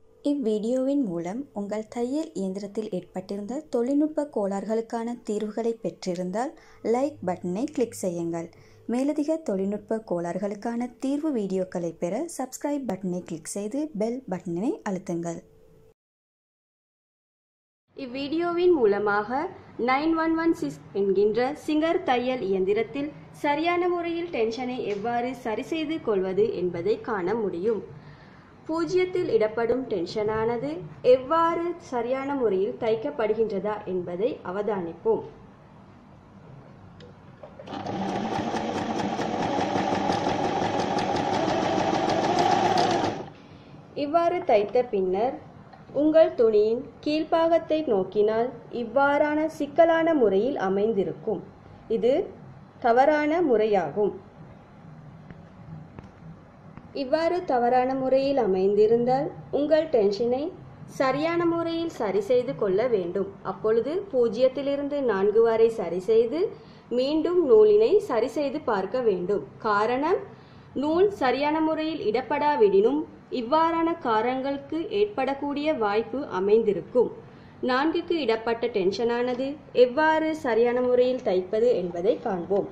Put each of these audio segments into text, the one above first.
இவ்வீடியோவின் மூலம் உங்கள் தையல் இயந்திரத்தில் ஏற்பட்டிருந்த தொழில்நுட்ப கோளாறுகளுக்கான தீர்வுகளை பெற்றிருந்தால் லைக் பட்டனை கிளிக் செய்யுங்கள் மேலதிக தொழில்நுட்ப கோளாறுகளுக்கான தீர்வு வீடியோக்களை பெற சப்ஸ்கிரைப் பட்டனை கிளிக் செய்து பெல் பட்டனை அழுத்துங்கள் இவ்வீடியோவின் மூலமாக நைன் ஒன் ஒன் சிக்ஸ் என்கின்ற சிங்கர் தையல் இயந்திரத்தில் சரியான முறையில் டென்ஷனை எவ்வாறு சரி செய்து கொள்வது என்பதை காண முடியும் பூஜ்ஜியத்தில் இடப்படும் டென்ஷனானது எவ்வாறு சரியான முறையில் தைக்கப்படுகின்றதா என்பதை அவதானிப்போம் இவ்வாறு தைத்த பின்னர் உங்கள் துணியின் கீழ்ப்பாகத்தை நோக்கினால் இவ்வாறான சிக்கலான முறையில் அமைந்திருக்கும் இது தவறான முறையாகும் இவ்வாறு தவறான முறையில் அமைந்திருந்தால் உங்கள் டென்ஷனை சரியான முறையில் சரி செய்து கொள்ள வேண்டும் அப்பொழுது பூஜ்ஜியத்திலிருந்து நான்கு வரை சரி செய்து மீண்டும் நூலினை சரி செய்து பார்க்க வேண்டும் காரணம் நூல் சரியான முறையில் இடப்படாவிடினும் இவ்வாறான காரங்களுக்கு ஏற்படக்கூடிய வாய்ப்பு அமைந்திருக்கும் நான்குக்கு இடப்பட்ட டென்ஷனானது எவ்வாறு சரியான முறையில் தைப்பது என்பதை காண்போம்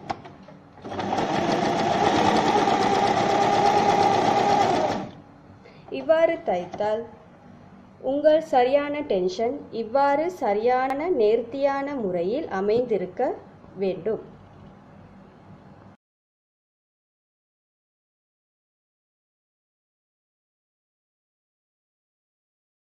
இவ்வாறு தைத்தால் உங்கள் சரியான டென்ஷன் இவ்வாறு சரியான நேர்த்தியான முறையில் அமைந்திருக்க வேண்டும்